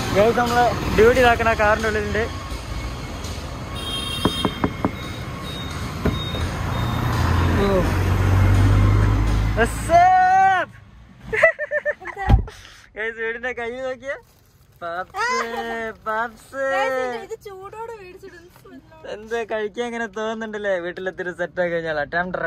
Guys നമ്മള് duty ഇതാക്കണ കാറിന്റെ ഉള്ളിലുണ്ട് ഓ. What's up? Guys, വീടിന്റെ കൈ നോക്കിയ പാപ്സ് ഇത് ചൂടോടെ മേടിച്ചിടുന്നു എന്താ കഴിക്കാൻ ഇങ്ങനെ തോന്നുന്നുണ്ടല്ലേ വീട്ടിലെത്തിരി സെറ്റ് ആക്കി കഴിഞ്ഞാൽ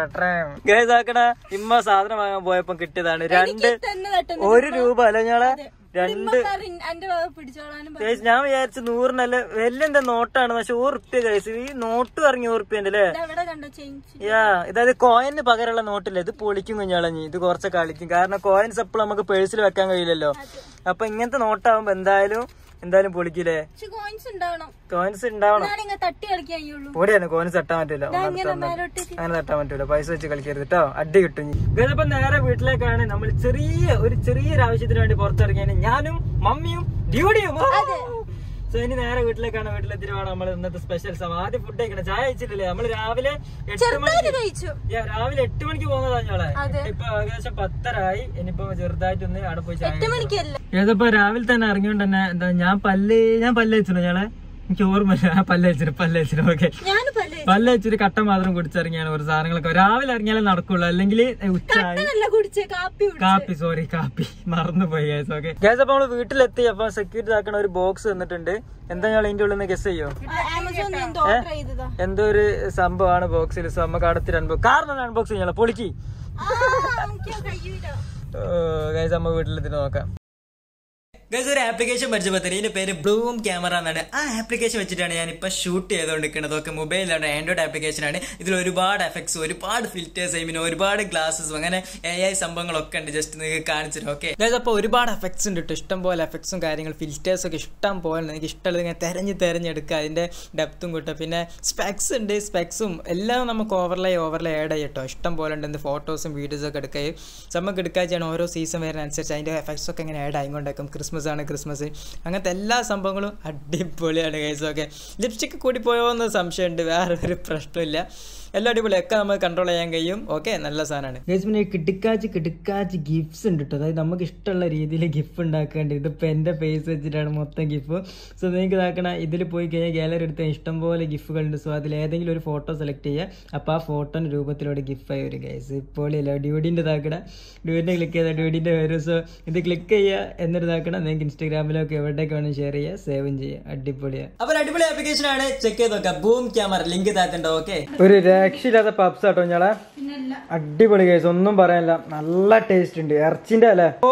ഗൈസ് ആക്കണ ഇമ്മ സാധനം വാങ്ങാൻ പോയപ്പോ കിട്ടിയതാണ് രണ്ട് തന്നെ തട്ടുന്നു ഒരു രൂപ അല്ല ഞങ്ങളെ രണ്ട് എന്റെ ഭാഗം പിടിച്ചോളാനും ഗൈസ് ഞാൻ വിചാരിച്ചു നൂറിനല്ല വലിയ എന്താ നോട്ടാണ് പക്ഷെ റുപ്യ ഗൈസ് ഈ നോട്ട് ഇറങ്ങി റുപ്യന്റെ അല്ലേ എവിടെ കണ്ടോ ചേഞ്ച് യാ ഇതായത് കോയിന് പകരമുള്ള നോട്ടില്ല ഇത് പൊളിക്കും കുഞ്ഞാളഞ്ഞി ഇത് കുറച്ച് കളിക്കും കാരണം കോയിൻസ് എപ്പോഴും നമുക്ക് പേഴ്സിൽ വെക്കാൻ കഴിയില്ലല്ലോ അപ്പൊ ഇങ്ങനത്തെ നോട്ടാവുമ്പോ എന്തായാലും എന്തായാലും പൊളിക്കില്ലേ പക്ഷെ കോയിൻസ് ഉണ്ടാവണം കോയിൻസ് ഉണ്ടാവണം എന്നാലും ഇങ്ങനെ തട്ടി കളിക്കാൻ കഴിയുള്ളൂ പൊടിയാണ് കോയിൻസ് തട്ടാൻ പറ്റില്ല ഇങ്ങനെ മേലോട്ട് അങ്ങനെ തട്ടാൻ പറ്റൂല പൈസ വെച്ച് കളിക്കരുത് കേട്ടോ അടി കിട്ടും ഇതിപ്പോ നേരെ വീട്ടിലേക്കാണ് നമ്മൾ ചെറിയ ഒരു ചെറിയൊരു ആവശ്യത്തിന് വേണ്ടി പുറത്തിറങ്ങിയാണ് ഞാനും മമ്മിയും ഡ്യൂഡിയും സോ ഇനി നേരെ വീട്ടിലേക്കാണ് വീട്ടിലെത്തിട്ട് വേണം നമ്മൾ ഇന്നത്തെ സ്പെഷ്യൽ സം ആദ്യം ഫുഡ് കഴിക്കണം ചായ കഴിച്ചിട്ടില്ലേ നമ്മൾ രാവിലെ എട്ട് മണിക്ക് കഴിച്ചു Yeah, രാവിലെ എട്ട് മണിക്ക് പോകുന്നതാ ഞങ്ങളെ അതെ. ഇപ്പൊ ഏകദേശം പത്തരായി ഇനിയിപ്പോ ചെറുതായിട്ടൊന്ന് അവിടെ പോയി ചായ എട്ട് മണിക്കല്ല ഏതപ്പോ രാവിലെ തന്നെ ഇറങ്ങിയോണ്ട് തന്നെ എന്താ ഞാൻ പല്ല് ഞാൻ പല്ല് വെച്ചിരുന്നു ഞങ്ങളെ എനിക്ക് ഓർമ്മയില്ല ആ പല്ല് വെച്ചിട്ട് പല്ല് വെച്ചിട്ട് ഓക്കെ ഞാൻ പല്ലേ പല്ല് വെച്ചിട്ട് കട്ട മാത്രം കുടിച്ചിറങ്ങിയാണ് ഒരു സാധനങ്ങളൊക്കെ രാവിലെ ഇറങ്ങിയാലേ നടക്കുള്ളൂ അല്ലെങ്കിൽ ഉച്ചയായി നല്ല കുടിച്ച് കാപ്പി കുടിച്ച് കാപ്പി സോറി കാപ്പി മറന്നുപോയി ഗ്യാസ് ഓക്കെ ഗ്യാസ് അപ്പൊ നമ്മള് വീട്ടിലെത്തി അപ്പൊ സെക്യൂരിറ്റി ആക്കണ ഒരു ബോക്സ് തന്നിട്ടുണ്ട് എന്താ ഞങ്ങൾ ഇതിന്റെ ഉള്ളിൽ നിന്ന് ഗസ് ചെയ്യോ ആമസോണിൽ എന്തോ ഓർഡർ ചെയ്തതാ എന്തോ ഒരു സംഭവമാണ് ബോക്സിൽ സോ നമുക്ക് അടുത്ത് അൺബോക്സ് കാരണം അൺബോക്സ് ചെയ്യാം പൊളിക്ക് ആ, എനിക്ക് കഴിയൂല ഗൈസ് നമ്മ വീട്ടിലെത്തിട്ട് നോക്കാം ഗൈസ് ഒരു ആപ്ലിക്കേഷൻ പരിചയപ്പെടുത്തി ഇതിന്റെ പേര് ബ്ലൂം ക്യാമറ എന്നാണ് ആ ആപ്ലിക്കേഷൻ വെച്ചിട്ടാണ് ഞാൻ ഇപ്പൊ ഷൂട്ട് ചെയ്തുകൊണ്ടിരിക്കുന്നത് ഒക്കെ മൊബൈലാണ് ആൻഡ്രോയിഡ് ആപ്ലിക്കേഷൻ ആണ് ഇതിൽ ഒരുപാട് എഫക്ട്സ് ഒരുപാട് ഫിൽറ്റേഴ്സ് പിന്നെ ഒരുപാട് ഗ്ലാസസും അങ്ങനെ എ ഐ സംഭവങ്ങളൊക്കെ ഉണ്ട് ജസ്റ്റ് നിങ്ങൾക്ക് കാണിച്ചിട്ട് ഓക്കെ ഗൈസ് അപ്പോൾ ഒരുപാട് എഫക്ട്സ് ഉണ്ട് കേട്ടോ ഇഷ്ടം പോലെ എഫക്ട്സും കാര്യങ്ങളും ഫിൽറ്റേഴ്സ് ഒക്കെ ഇഷ്ടം പോലെ ഉണ്ട്. എനിക്ക് ഇഷ്ടമുള്ളത് ഇങ്ങനെ തെരഞ്ഞ് തെരഞ്ഞെടുക്കുക അതിന്റെ ഡെപ്തും കൂട്ടുക പിന്നെ സ്പെക്സ് ഉണ്ട് സ്പെക്സും എല്ലാം നമുക്ക് ഓവർലേ ഓവർലേ ആഡ് ചെയ്യട്ടോ ഇഷ്ടം പോലെ ഉണ്ട് എന്ത് ഫോട്ടോസും വീഡിയോസും ഒക്കെ എടുക്കുകയും നമുക്ക് എടുക്കുക ചെയ്യണം ഓരോ സീസൺ വരുന്നതനുസരിച്ച് അതിന്റെ എഫക്ട്സ് ഒക്കെ ഇങ്ങനെ ആഡ് ആയിക്കൊണ്ടേക്കും ക്രിസ്മസ് ആണ് ക്രിസ്മസ് അങ്ങനത്തെ എല്ലാ സംഭവങ്ങളും അടിപൊളിയാണ് ഗൈസ് ഒക്കെ ലിപ്സ്റ്റിക് കൂടി പോയോ എന്ന് സംശയമുണ്ട് വേറെ ഒരു പ്രശ്നമില്ല എല്ലാം അടിപൊളിയൊക്കെ നമുക്ക് കൺട്രോൾ ചെയ്യാൻ കഴിയും ഓക്കെ നല്ല സാധനമാണ് ഗൈസ് പിന്നെ കിടുക്കാച്ച് കിടുക്കാച്ച് ഗിഫ്റ്റ്സ് ഉണ്ട് കേട്ടോ അതായത് നമുക്ക് ഇഷ്ടമുള്ള രീതിയിൽ ഗിഫ്റ്റ് ഉണ്ടാക്കേണ്ടത് ഇതിപ്പോൾ എൻ്റെ ഫേസ് വെച്ചിട്ടാണ് മൊത്തം ഗിഫ്റ്റ് സോ നിങ്ങൾക്ക് ഇതാക്കണ ഇതിൽ പോയി കഴിഞ്ഞാൽ ഗാലറി എടുത്ത ഇഷ്ടംപോലെ ഗിഫ്റ്റുകളുണ്ട് സോ അതിൽ ഏതെങ്കിലും ഒരു ഫോട്ടോ സെലക്ട് ചെയ്യുക അപ്പോൾ ആ ഫോട്ടോൻ്റെ രൂപത്തിലൂടെ ഗിഫ്റ്റ് ആയി വരും ഗൈസ് ഇപ്പോഴില്ല ഡ്യൂഡിൻ്റെ ഇതാക്കണ ഡ്യൂഡിൻ്റെ ക്ലിക്ക് ചെയ്താൽ ഡ്യൂഡിൻ്റെ വരും സോ ഇത് ക്ലിക്ക് ചെയ്യുക എന്നിട്ട് ഇതാക്കണം നിങ്ങൾക്ക് ഇൻസ്റ്റാഗ്രാമിലൊക്കെ എവിടേക്ക് വേണം ഷെയർ ചെയ്യുക സേവും ചെയ്യുക അടിപൊളിയാണ് അപ്പോൾ അടിപൊളി ആപ്ലിക്കേഷൻ ആണ് ചെക്ക് ചെയ്ത് നോക്കാം ബൂം ക്യാമറ ലിങ്ക് ഇതാക്കണ്ടോ ഓക്കെ ഒരു രക്ഷയില്ലാത്ത പപ്സ് ആട്ടോ ഞാളെ പിന്നല്ല അടിപൊളി കേസ് ഒന്നും പറയാനില്ല നല്ല ടേസ്റ്റ് ഉണ്ട് ഇറച്ചിന്റെ അല്ലേ ഓ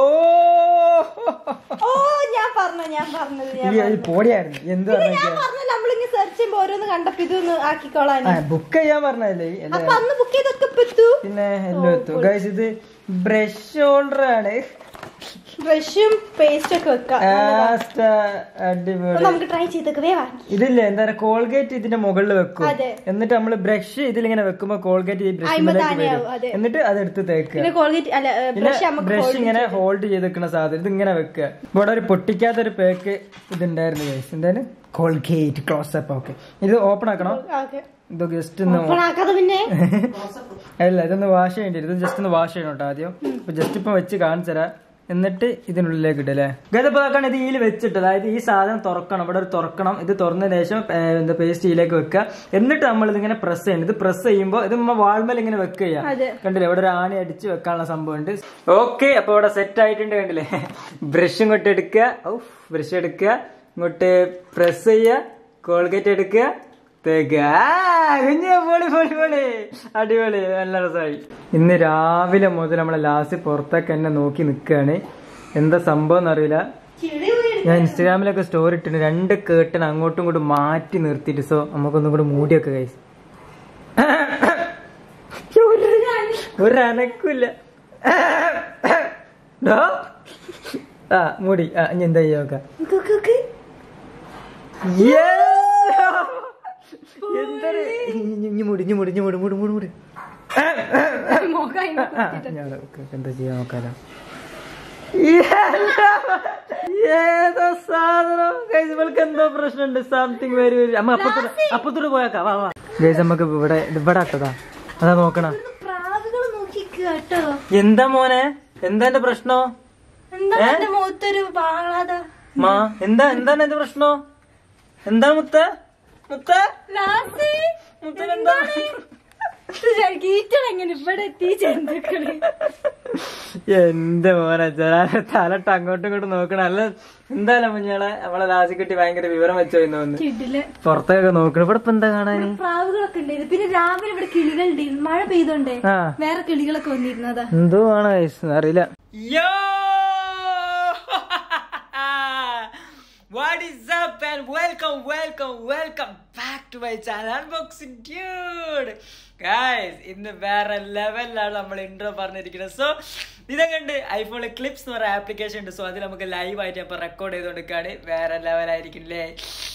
ഓ ഞാൻ പറഞ്ഞു ഞാൻ പറഞ്ഞത് ഞാൻ ഈ- ഈ പൊടിയായിരുന്നു എന്ത് ഞാൻ പറഞ്ഞു നമ്മളിങ്ങനെ സെർച്ച് ചെയ്യുമ്പോ ഓരോന്ന് കണ്ടപ്പോ ഇതൊന്ന് ആക്കിക്കോളാൻ ബുക്ക് ചെയ്യാൻ പറഞ്ഞല്ലേ അല്ലേ അപ്പൊ അന്ന് ബുക്ക് ചെയ്തൊക്കെ ഇപ്പൊ എത്തു പിന്നെ എല്ലാം എത്തും ഗൈസ് ഇത് ബ്രഷ് ഹോൾഡർ ആണ് ബ്രഷും പേസ്റ്റ് ഒക്കെ വെക്കാം ആസ്റ്റ അപ്പൊ അടിപൊളി നമുക്ക് ട്രൈ ചെയ്തൊക്കെ വേ വാങ്ങി ഇതില്ലേ എന്താ പറയാ കോൾഗേറ്റ് ഇതിന്റെ മുകളിൽ വെക്കും അതെ. എന്നിട്ട് നമ്മള് ബ്രഷ് ഇതിലിങ്ങനെ വെക്കുമ്പോ കോൾഗേറ്റ് ഈ അയിമ ബ്രഷിലേക്ക് താനെയാവും, വരും അതെ. എന്നിട്ട് അതെടുത്ത് തേക്കുക പിന്നെ കോൾഗേറ്റ് അല്ല പിന്നെ ബ്രഷ് നമുക്ക് ബ്രഷ് ഇങ്ങനെ ഹോൾഡ് ചെയ്ത് വെക്കുന്ന സാധനം ഇത് ഇങ്ങനെ വെക്കുക ഇവിടെ ഒരു പൊട്ടിക്കാത്തൊരു പേക്ക് ഇതുണ്ടായിരുന്നു ഗൈസ് എന്തായാലും കോൾഗേറ്റ് ക്ലോസപ്പ് ഓക്കെ ഇത് ഓപ്പൺ ആക്കണം ഓക്കെ ഇത് ജസ്റ്റ് ഒന്ന് ഓപ്പണാക്കാതെ പിന്നെ അല്ല ഇതൊന്ന് വാഷ് ചെയ്യേണ്ടി വരും ഇത് ജസ്റ്റ് ഒന്ന് വാഷ് ചെയ്യണം കേട്ടോ ആദ്യം അപ്പൊ ജസ്റ്റ് ഇപ്പൊ വെച്ച് കാണിച്ചു തരാം എന്നിട്ട് ഇതിനുള്ളിലേക്ക് ഇടല്ലേ ഗതപ്പാക്കാണ് ഇത് ഇതിൽ വെച്ചിട്ട് അതായത് ഈ സാധനം തുറക്കണം ഇവിടെ ഒരു തുറക്കണം ഇത് തുറന്നതിന് ശേഷം ഏ, എന്താ പേസ്റ്റ് ഇതിലേക്ക് വെക്കുക എന്നിട്ട് നമ്മൾ ഇതിങ്ങനെ പ്രസ് ചെയ്യണം ഇത് പ്രസ് ചെയ്യുമ്പോൾ ഇത് നമ്മ വാൾമേൽ ഇങ്ങനെ വെക്കുക ചെയ്യാം അതെ. കണ്ടില്ലേ ഇവിടെ ഒരു ആണി അടിച്ച് വെക്കാനുള്ള സംഭവം ഉണ്ട് ഓക്കെ അപ്പൊ ഇവിടെ സെറ്റ് ആയിട്ടുണ്ട് കണ്ടില്ലേ ബ്രഷ് ഇങ്ങോട്ട് എടുക്കുക ബ്രഷ് എടുക്കുക ഇങ്ങോട്ട് പ്രസ് ചെയ്യുക കോൾഗേറ്റ് എടുക്കുക തേക്കുക ആ, കുഞ്ഞ് പൊളി പൊളി പൊളി അടിപൊളി നല്ല രസമായി ഇന്ന് രാവിലെ മുതൽ നമ്മളെ ലാസ്റ്റ് പുറത്തൊക്കെ എന്നെ നോക്കി നിൽക്കുകയാണ് എന്താ സംഭവം എന്നറിയില്ല ഞാൻ ഇൻസ്റ്റാഗ്രാമിലൊക്കെ സ്റ്റോറി ഇട്ടിട്ട് രണ്ട് കേട്ടൻ അങ്ങോട്ടും ഇങ്ങോട്ടും മാറ്റി നിർത്തിയിട്ട് സോ നമുക്കൊന്നും കൂടെ മൂടിയൊക്കെ കഴിച്ചു ഒരു അനക്കില്ല ആ മൂടി ആ ഇനി എന്താ ചെയ്യാ നോക്കാം എന്തൊരു ഇഞ്ഞി മുടി ഇഞ്ഞി മുടി ഇഞ്ഞി മുടി മുടി മുടി മുടി ആ, ഞാൻ ഓക്കെ, എന്താ ചെയ്യാൻ നോക്കാലോ ഏതോ സാധനം ഗൈസ് ഇവൾക്ക് എന്തോ പ്രശ്നമുണ്ട് സംതിങ് വെരി വെരി അമ്മ അപ്പത്തോട് അപ്പത്തോട് പോയേക്കാം വാ വാ ഗൈസ് നമുക്ക് ഇവിടെ ഇവിടെ ഇട്ടതാ അതാ നോക്കണ പ്രാവുകൾ നോക്കിക്ക് കേട്ടോ എന്താ മോനെ എന്താ എന്റെ പ്രശ്നോ എന്താ എന്റെ മുഖത്തൊരു പാളാതാ മാ എന്താ എന്താണ് എന്റെ പ്രശ്നം എന്താണ് മുത്ത മുത്ത മുത്തനെന്താ എങ്ങനെ ഇവിടെ എത്തി ജന്തുക്കള് എന്റെ മോനെ ചെറാനെ തലട്ട് അങ്ങോട്ടും ഇങ്ങോട്ടും നോക്കണം അല്ല എന്തായാലും കുഞ്ഞാളെ നമ്മളെ ലാസിക്കുട്ടി ഭയങ്കര വിവരം വെച്ചോ ഇന്ന് വന്ന് കിടില് പുറത്തൊക്കെ നോക്കണം ഇവിടെ ഇപ്പൊ എന്താ കാണാന് പ്രാവുകളൊക്കെ ഉണ്ടായിരുന്നു പിന്നെ രാവിലെ ഇവിടെ കിളികളുണ്ടായിരുന്നു മഴ പെയ്തോണ്ടേ ആ വേറെ കിളികളൊക്കെ വന്നിരുന്നതാ എന്തോ ആണ് guys, അറിയില്ല യോ What is up and welcome, welcome, welcome back to my channel Unboxing Dude. Guys, ഇന്ന് വേറെ ലെവലിലാണ് നമ്മൾ ഇൻട്രോ പറഞ്ഞിരിക്കുന്നത് സോ ഇതൊക്കെ ഉണ്ട് ഐഫോണിൽ ക്ലിപ്സ് എന്ന് പറയുന്ന ആപ്ലിക്കേഷൻ ഉണ്ട് സോ അതിൽ നമുക്ക് ലൈവ് ആയിട്ട് അപ്പൊ റെക്കോർഡ് ചെയ്തുകൊണ്ടിരിക്കുകയാണ് വേറെ ലെവലായിരിക്കും അല്ലേ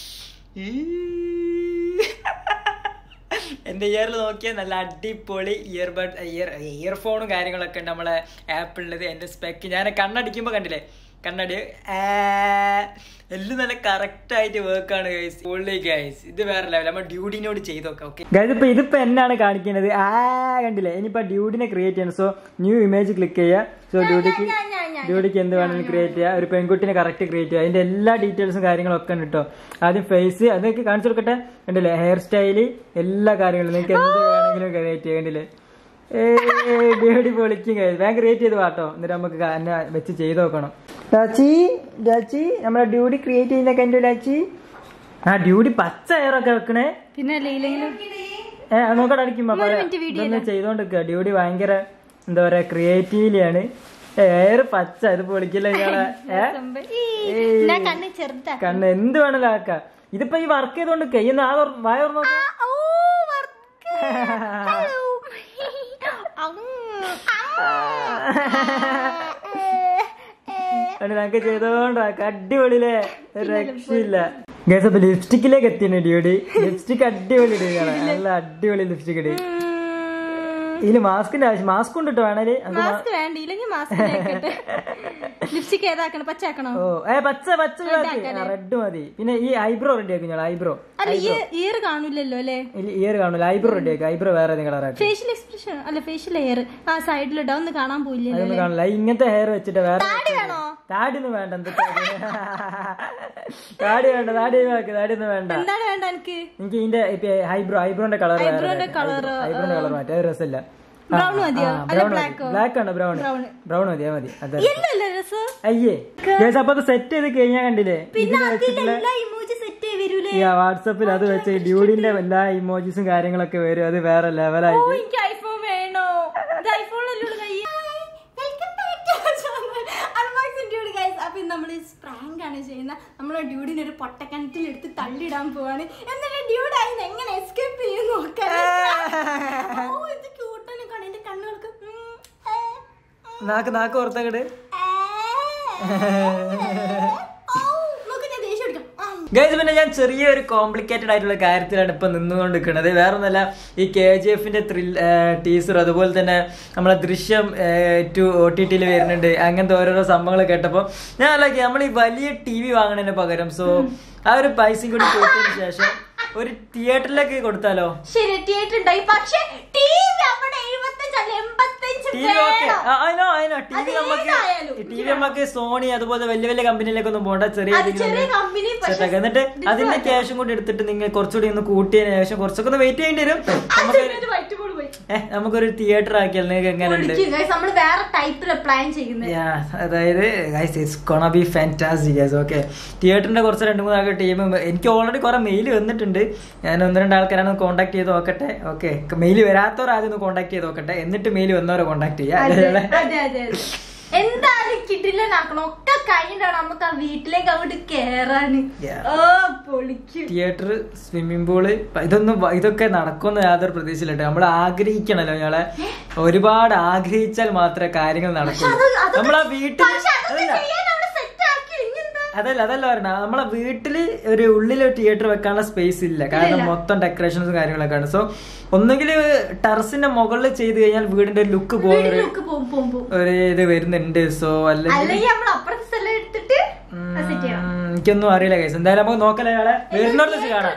എന്റെ ഇയറിൽ നോക്കിയാൽ നല്ല അടിപൊളി ഇയർബഡ് ഇയർ ഇയർഫോണും കാര്യങ്ങളൊക്കെ ഉണ്ട് നമ്മളെ ആപ്പിളിൻ്റെത് എൻ്റെ സ്പെക്ക് ഞാൻ കണ്ണടിക്കുമ്പോൾ കണ്ടില്ലേ കണ്ണടി ആ, എല്ലാം നല്ല കറക്റ്റ് ആയിട്ട് വർക്ക് ആണ് ഗൈസ് പൊള്ളി ഗൈസ് ഇത് വേറെ ലെവൽ നമ്മൾ ഡ്യൂഡിനോട് ചെയ്ത് നോക്കാം ഓക്കെ ഗൈസ് ഇപ്പൊ ഇതിപ്പോ എന്നാണ് കാണിക്കുന്നത് ആ കണ്ടില്ലേ ഇനിയിപ്പോ ഡ്യൂഡിനെ ക്രിയേറ്റ് ചെയ്യണം സോ ന്യൂ ഇമേജ് ക്ലിക്ക് ചെയ്യുക സോ ഡ്യൂഡിക്ക് ഡ്യൂഡിക്ക് എന്ത് വേണമെങ്കിലും ക്രിയേറ്റ് ചെയ്യുക ഒരു പെൺകുട്ടിനെ കറക്റ്റ് ക്രിയേറ്റ് ചെയ്യുക അതിന്റെ എല്ലാ ഡീറ്റെയിൽസും കാര്യങ്ങളും ഒക്കെ ഉണ്ട് കേട്ടോ ആദ്യം ഫേസ് അതൊക്കെ കാണിച്ചു കൊടുക്കട്ടെ കണ്ടില്ലേ ഹെയർ സ്റ്റൈല് എല്ലാ കാര്യങ്ങളും നിങ്ങൾക്ക് എന്ത് വേണമെങ്കിലും ക്രിയേറ്റ് ചെയ്യാം കണ്ടില്ലേ ഏയ് ഡ്യൂഡി പൊളിക്കും കഴിയും വേഗം ക്രിയേറ്റ് ചെയ്ത് വാട്ടോ എന്നിട്ട് നമുക്ക് ക- എന്നെ വെച്ച് ചെയ്ത് നോക്കണം ഡാച്ചി ഡാച്ചി നമ്മളെ ഡ്യൂഡി ക്രിയേറ്റ് ചെയ്യുന്ന കണ്ടു ഡാച്ചി ആ ഡ്യൂഡി പച്ച എയറൊക്കെ വെക്കണേ പിന്നെ ലീലെങ്കിലും ഏ നോക്കട്ടെ അടിക്കുമ്പോ minute video ഇതൊന്ന് ചെയ്തോണ്ടിരിക്കുക ഡ്യൂഡി ഭയങ്കര എന്താ പറയാ ക്രിയേറ്റീവിലാണ് എയർ പച്ച ഇത് പൊളിക്കില്ല ഇയാളെ ഏ ഏയ്. ഞാൻ കണ്ണ് ചെറുതാ കണ്ണ് എന്ത് വേണല്ലോ ആക്ക ഇതിപ്പോ ഈ വർക്ക് ചെയ്തോണ്ട് കയ്യെന്ന് ആ തുറ- വായ തുറന്ന് നോക്ക്. ഓ വർക്ക് ഹലോ അത് ഞങ്ങക്ക് ചെയ്തോണ്ടാക്ക അടിപൊളിയില്ലേ ഒരു രക്ഷയില്ല ഗൈസ് അപ്പൊ ലിപ്സ്റ്റിക്കിലേക്ക് എത്തിയാണ് ഡ്യൂഡി ലിപ്സ്റ്റിക് അടിപൊളി ഇടുകയാണ് നല്ല അടിപൊളി ലിപ്സ്റ്റിക് ഇട് ഇതിന് മാസ്കിന്റെ ആവശ്യം മാസ്ക് കൊണ്ടിട്ട് വേണേല് നമുക്ക് മാ- മാസ്ക് വേണ്ട ഇല്ലെങ്കിൽ മാസ്ക് ലിപ്സ്റ്റിക് ഏതാക്കണം പച്ചാക്കണോ ഓ ഏ പച്ച പച്ച റെഡ് മതി പിന്നെ ഈ ഐബ്രോ റെഡി ആക്കും ഞാൻ ഐബ്രോ അല്ല ഈ ഇയർ കാണൂലല്ലോ അല്ലേ ഇയർ കാണൂല ഐബ്രോ റെഡി ആക്കും ഐബ്രോ വേറെ ഏതെങ്കിലും കളറാക്കും ഫേഷ്യൽ എക്സ്പ്രഷൻ അല്ല ഫേഷ്യൽ എയർ ആ സൈഡിലിടാ ഒന്ന് കാണാൻ പോയില്ലല്ലോ അതൊന്നും കാണില്ല ഈ ഇങ്ങനത്തെ ഹെയർ വെച്ചിട്ട് വേറെ താടി വേണോ താടി ഒന്നും വേണ്ട എന്തൊക്കെ താടി വേണ്ട താടി ഒഴിവാക്ക് താടി ഒന്നും വേണ്ട എന്താണ് വേണ്ട എനിക്ക് എനിക്ക് ഇതിന്റെ ഐബ്രോ ഐബ്രോന്റെ കളർ Eyebrow-ന്റെ colour, ഐബ്രോന്റെ കളർ മാറ്റി അത് രസമില്ല ബ്രൗൺ മതിയോ അല്ല ബ്രൗൺ ബ്ലാക്കോ ബ്ലാക്ക് ആണ് ബ്രൗൺ Brown. ബ്രൗൺ മതി അത് മതി അതെ യെല്ലോ അല്ലേ രസം അയ്യേ Guys, അപ്പൊ അത് സെറ്റ് ചെയ്ത് കഴിഞ്ഞാൽ കണ്ടില്ലേ പിന്നെ അതിലെല്ലാം ഇമോജി സെറ്റ് വരൂലേ ഈ വാട്സപ്പിൽ അത് വെച്ച് ഡ്യൂഡിന്റെ എല്ലാ ഇമോജീസും കാര്യങ്ങളൊക്കെ വരും അത് വേറെ ഓ ലെവലായിട്ട് എനിക്ക് ഐഫോൺ വേണോ ഇത് ഐഫോണിലല്ലേ കൈ അപ്പൊ നമ്മൾ പ്രാങ്ക് ആണ് ചെയ്യുന്നത് നമ്മളെ ഡ്യൂഡിനെ ഒരു പൊട്ടക്കിണറ്റിൽ എടുത്ത് തള്ളിയിടാൻ പോവാണ് എന്നിട്ട് ഡ്യൂഡ് അതിന് എങ്ങനെ എസ്കേപ്പ് ചെയ്യും നോക്കാൻ ഓ ഇത് ക്യൂട്ടാണ് കണ്ണിന്റെ കണ്ണുകൾക്ക് ഉം, ഏ, നാക്ക് നാക്ക് ഓർത്തങ്ങട് ഓ, നോക്ക് ഞാൻ ദേഷ്യം എടുക്കാം ആ, ഗൈസ് പിന്നെ ഞാൻ ചെറിയൊരു കോംപ്ലിക്കേറ്റഡ് ആയിട്ടുള്ള കാര്യത്തിലാണ് ഇപ്പൊ നിന്നുകൊണ്ട് നിൽക്കുന്നത് വേറെ ഒന്നല്ല ഈ കെ ജി എഫിന്റെ ത്രിൽ ടീസർ അതുപോലെ തന്നെ നമ്മളെ ദൃശ്യം ടു ഒ ടി ടിയിൽ വരുന്നുണ്ട് അങ്ങനത്തെ ഓരോരോ സംഭവങ്ങൾ കേട്ടപ്പോൾ ഞാൻ അല്ലാക്കി നമ്മൾ ഈ വലിയ ടി വി വാങ്ങണതിന് പകരം സോ ആ ഒരു പൈസയും കൂടി കൊടുത്തതിന് ശേഷം ഒരു തിയേറ്ററിലേക്ക് കൊടുത്താലോ ശരി തിയേറ്റർ ഉണ്ടായി പക്ഷെ ടി വി അവിടെ എഴുപത്തഞ്ച് അല്ല എൺപത്തഞ്ച് ടി വി ഓക്കെ വേണം അതിനോ അതിനോ ടി വി അത് നമുക്ക് ഏതായാലും. ടി വി നമുക്ക് സോണി അതുപോലെ വലിയ വലിയ കമ്പനിയിലേക്കൊന്നും പോകണ്ട ചെറിയ അത് ഏതെങ്കിലും ചെറിയ ഒന്ന് കമ്പനി set പക്ഷെ ആക്കുക. എന്നിട്ട് അതിന്റെ ക്യാഷും കൂടി എടുത്തിട്ട് നിങ്ങൾ കുറച്ചുകൂടി ഒന്ന് കൂട്ടിയതിന് ശേഷം കുറച്ചൊക്കെ ഒന്ന് വെയിറ്റ് ചെയ്യേണ്ടി വരും നമുക്ക് വൈറ്റുപോൾ പോയി ഏഹ് നമുക്കൊരു തിയേറ്റർ ആക്കിയാൽ നിങ്ങൾക്ക് എങ്ങനെയുണ്ട് നമ്മൾ വേറെ ടൈപ്പിൽ പ്ലാൻ ചെയ്യുന്നത് Yeah, അതായത് it's gonna be fantastic guys okay തിയേറ്ററിന്റെ കുറച്ച് രണ്ട് മൂന്ന് ആൾക്കാർ ടീം എനിക്ക് ഓൾറെഡി കുറെ മെയിൽ വന്നിട്ടുണ്ട് ഞാൻ ഒന്ന് രണ്ട് ആൾക്കാരാണ് കോൺടാക്ട് ചെയ്ത് നോക്കട്ടെ ഓക്കെ മെയിൽ വരാത്തവർ ആദ്യം ഒന്ന് കോൺടാക്ട് ചെയ്ത് നോക്കട്ടെ എന്നിട്ട് മെയിൽ വന്നവരെ കോൺടാക്ട് ചെയ്യാം അതെ അല്ലേ? അതെ അതെ അതെ. എന്തായാലും കിട്ടില്ലെന്നാക്കണം ഒക്കെ കഴിഞ്ഞിട്ടാണ് നമുക്ക് ആ വീട്ടിലേക്ക് അങ്ങോട്ട് കേറാന് Yeah. ഓ പൊളിക്കും തിയേറ്റർ സ്വിമ്മിംഗ് പൂള് ഇതൊന്നും വ- ഇതൊക്കെ നടക്കുമെന്ന് യാതൊരു പ്രതീക്ഷയില്ല നമ്മൾ ആഗ്രഹിക്കണല്ലോ ഞങ്ങളെ ഒരുപാട് ആഗ്രഹിച്ചാൽ മാത്രമേ കാര്യങ്ങൾ നടക്കൂ അത് അതൊക്കെ- നമ്മളെ വീട്ടിൽ പക്ഷെ അതൊക്കെ അതല്ല ചെയ്യാൻ അവിടെ set ആക്കി. ഇനിയെന്താ? അതല്ല അതല്ല പറഞ്ഞ നമ്മളെ വീട്ടില് ഒരു ഉള്ളിൽ തിയേറ്റർ വെക്കാനുള്ള സ്പേസ് ഇല്ല കാരണം മൊത്തം ഡെക്കറേഷൻസും കാര്യങ്ങളൊക്കെ ആണ് സോ ഒന്നുകിൽ ടെറസിന്റെ മുകളിൽ ചെയ്ത് കഴിഞ്ഞാൽ വീടിന്റെ ലുക്ക് പോകുന്ന ഒരു വീട്ടിലേക്ക് പോകും പോകും പോകും ഒരു ഇത് വരുന്നുണ്ട് സോ അല്ലെങ്കിൽ അല്ലെങ്കിൽ നമ്മൾ അപ്പുറത്തെ സ്ഥലം എടുത്തിട്ട് സെറ്റ് ചെയ്യണം ഉം, എനിക്കൊന്നും അറിയില്ല കേസ് എന്തായാലും നമുക്ക് നോക്കലേ ആളെ വരുന്നോട് വെച്ച് കാണാം ഇക്ക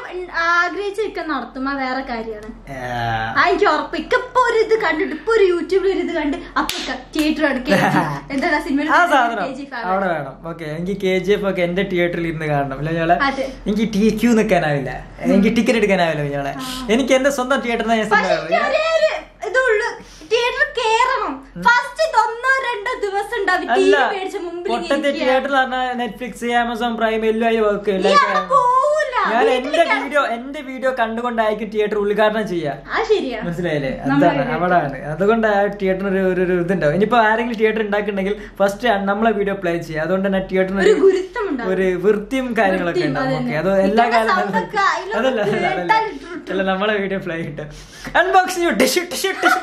ആഗ്രഹിച്ചൊക്കെ നടത്തുമ്പോ വേറെ കാര്യമാണ് ആ എനിക്ക് ഉറപ്പ് ഇപ്പൊ ഒരു ഇത് കണ്ടിട്ട് ഇപ്പൊ ഒരു യൂട്യൂബിൽ ഒരു ഇത് കണ്ട് അപ്പൊ തിയേറ്റർ എന്താണ് സിനിമ ആ സാധനം അവിടെ വേണം ഓക്കെ എനിക്ക് കെ ജി എഫ് ഒക്കെ എന്റെ തിയേറ്ററിൽ ഇരുന്ന് കാണണം ഇല്ല ഞങ്ങളെ അതെ. എനിക്ക് ടി ക്യൂ നിൽക്കാനാവില്ല എനിക്ക് ടിക്കറ്റ് എടുക്കാനാവില്ല ഞങ്ങളെ എനിക്ക് എന്റെ സ്വന്തം തിയേറ്ററിൽ ഞാൻ പക്ഷെ സിനിമ കാണും. ഒരേ ഒരു ഇതുള്ളൂ തിയേറ്റർ കേറണം ഫസ്റ്റ് ഒന്നോ രണ്ടോ ദിവസം ഉണ്ടാവും ടി അല്ല വി മേടിച്ച മുമ്പിൽ ഇങ്ങനെ പൊട്ടത്തെ ഇരിക്കുക. തിയേറ്ററിൽ പറഞ്ഞാൽ നെറ്റ്ഫ്ലിക്സ് ആമസോൺ പ്രൈം എല്ലാം ആയി വർക്ക് നീ അവിടെ പോവൂല. ഞാൻ വീട്ടില് എന്റെ കിടന്ന് വീഡിയോ എന്റെ വീഡിയോ കണ്ടുകൊണ്ടായിരിക്കും തിയേറ്റർ ഉദ്ഘാടനം ചെയ്യാ ആ ശരിയാ മനസ്സിലായില്ലേ നമ്മളെ എന്താണ് അവിടാണ് അതുകൊണ്ട് ആ തിയേറ്ററിന് ഒരു ഒരു- ഒരു ഇതുണ്ടാവും ഇനിയിപ്പോ ആരെങ്കിലും തിയേറ്റർ ഉണ്ടാക്കുന്നുണ്ടെങ്കിൽ ഫസ്റ്റ് നമ്മളെ വീഡിയോ പ്ലേ ചെയ്യുക അതുകൊണ്ട് തന്നെ തിയേറ്ററിന് ഒരു ഗുരുത്വം ഉണ്ടാവും. ഒരു വൃത്തിയും കാര്യങ്ങളൊക്കെ വൃത്തിയും, ഉണ്ടാവും അതന്നെ. ഓക്കെ അത് എല്ലാ ഇതൊക്കെ കാലം സൗണ്ടൊക്കെ അതിലൊക്കെ അതല്ല അതല്ല, അതല്ല കേട്ടാൽ ഇട്ടിട്ട്. അല്ല നമ്മളെ വീഡിയോ പ്ലേ കിട്ടും unboxing tissue tissue tissue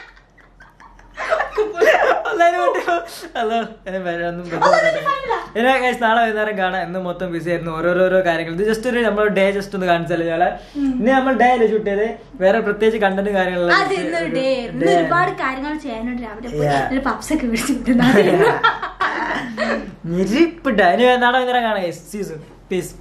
hello ഇനി guys, നാളെ വൈകുന്നേരം കാണാം ഇന്ന് മൊത്തം ബിസി ആയിരുന്നു ഓരോരോരോ കാര്യങ്ങൾ ഇത് ജസ്റ്റ് ഒരു നമ്മൾ ഡേ ജസ്റ്റ് ഒന്ന് കാണിച്ചാലേ ഞങ്ങളെ ഇന്ന് നമ്മൾ ഡേ അല്ലേ ഷൂട്ട് ചെയ്ത് വേറെ പ്രത്യേകിച്ച് കണ്ടന്റ് കാര്യങ്ങളെല്ലാം അത് just ഇന്നൊരു ഒരു ഡേ ഇന്ന് day ഒരുപാട് കാര്യങ്ങൾ ചെയ്യാനുണ്ട് രാവിലെ പോയി Yeah. ഒരു പപ്സൊക്കെ മേടിച്ചു വിട്ടുണ്ടായിരുന്നു ഞെരിപ്പിട്ട ഇനി നാളെ വൈകുന്നേരം കാണാം സീസൺ പീസ്